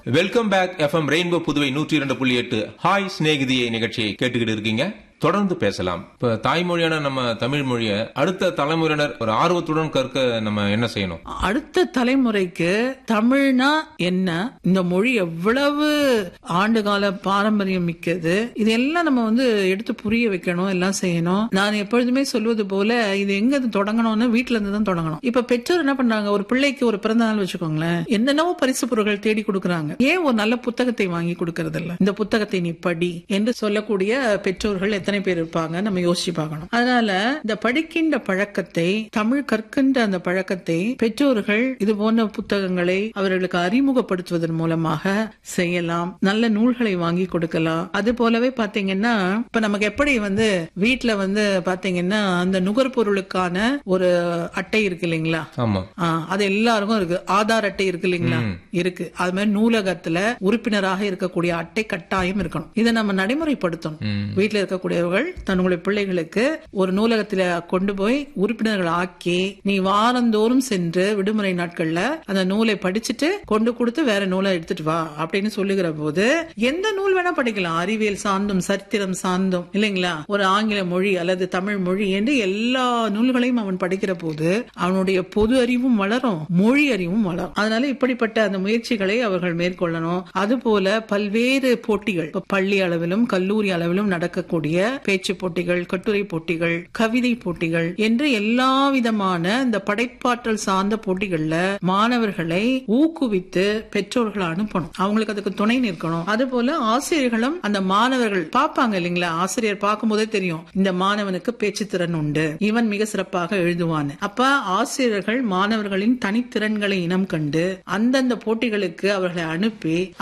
Welcome back FM rainbow Puduvai நூற்றி இரண்டு புள்ளி எட்டு ஹாய் சிநேகிதியை நிகழ்ச்சியை கேட்டுக்கிட்டு இருக்கீங்க தொடர்ந்து பேசலாம் இப்ப தாய்மொழியான நம்ம தமிழ் மொழியை அடுத்த தலைமுறையினர் ஒரு ஆர்வத்துடன் கற்க நம்ம என்ன செய்யணும் அடுத்த தலைமுறைக்கு தமிழ்னா என்ன இந்த மொழி எவ்வளவு ஆண்டுகால பாரம்பரியம் மிக்கது இதெல்லாம் நம்ம வந்து எடுத்து புரிய வைக்கணும் எல்லாம் செய்யணும் நான் எப்பொழுதுமே சொல்வது போல இது எங்க இது தொடங்கணும்னு வீட்டுல இருந்து தான் தொடங்கணும் இப்ப பெற்றோர் என்ன பண்றாங்க ஒரு பிள்ளைக்கு ஒரு பிறந்த நாள் வச்சுக்கோங்களேன் என்னென்னவோ பரிசு பொருட்கள் தேடி கொடுக்கறாங்க ஏன் ஒரு நல்ல புத்தகத்தை வாங்கி கொடுக்கறது இல்ல இந்த புத்தகத்தை நீ படி என்று சொல்லக்கூடிய பெற்றோர்கள் எத்தனை பேர் இருப்பாங்க நம்ம யோசிச்சு பார்க்கணும் அதனால இந்த படிக்கின்ற பழக்கத்தை தமிழ் கற்கின்ற அந்த பழக்கத்தை பெற்றோர்கள் இது போன்ற புத்தகங்களை அவர்களுக்கு அறிமுகப்படுத்துவதன் மூலமாக செய்யலாம் நல்ல நூல்களை வாங்கி கொடுக்கலாம் அது போலவே பாத்தீங்கன்னா இப்ப நமக்கு எப்படி வந்து வீட்டுல வந்து பாத்தீங்கன்னா அந்த நுகர்பொருளுக்கான ஒரு அட்டை இருக்கு இல்லைங்களா ஆமா ஆ, அது எல்லாருக்கும் இருக்கு ஆதார் அட்டை இருக்கு இல்லைங்களா இருக்கு அது மாதிரி நூலகத்துல உறுப்பினராக இருக்கக்கூடிய அட்டை கட்டாயம் இருக்கணும் இதை நம்ம நடைமுறைப்படுத்தணும் ம். வீட்டுல இருக்கக்கூடியவர்கள் தன்னுடைய பிள்ளைகளுக்கு ஒரு நூலகத்துல கொண்டு போய் உறுப்பினர்கள் ஆக்கி நீ வாரந்தோறும் சென்று விடுமுறை நாட்கள்ல அந்த நூலை படிச்சுட்டு கொண்டு கொடுத்து வேற நூலை எடுத்துட்டு வா அப்படின்னு சொல்லுகிற போது எந்த நூல் வேணா படிக்கலாம் அறிவியல் சார்ந்தும் சரித்திரம் சார்ந்தும் இல்லைங்களா ஒரு ஆங்கில மொழி அல்லது தமிழ் மொழி என்று எல்லா நூல்களையும் அவன் படிக்கிற போது அவனுடைய பொது அறிவும் வளரும் மொழி அறிவும் வளரும் அதனால இப்படிப்பட்ட அந்த முயற்சிகளை அவர்கள் மேற்கொள்ளணும் அதுபோல பல்வேறு போட்டிகள் இப்ப பள்ளி அளவிலும் கல்லூரி அளவிலும் நடக்கக்கூடிய பேச்சு போட்டிகள் கட்டுரை போட்டிகள் கவிதை போட்டிகள் என்று எல்லா விதமான இந்த படைப்பாற்றல் சார்ந்த போட்டிகள்ல மாணவர்களை ஊக்குவித்து பெற்றோர்கள் அனுப்பணும் அவங்களுக்கு அதுக்கு துணை நிற்கணும் அதுபோல ஆசிரியர்களும் அந்த மாணவர்கள் பார்ப்பாங்க இல்லைங்களா ஆசிரியர் பார்க்கும்போதே தெரியும் இந்த மாணவனுக்கு பேச்சு திறன் உண்டு இவன் மிக சிறப்பாக எழுதுவான் அப்ப ஆசிரியர்கள் மாணவர்களின் தனித்திறன்களை இனம் கண்டு அந்தந்த போட்டிகளுக்கு அவர்களை அனுப்பி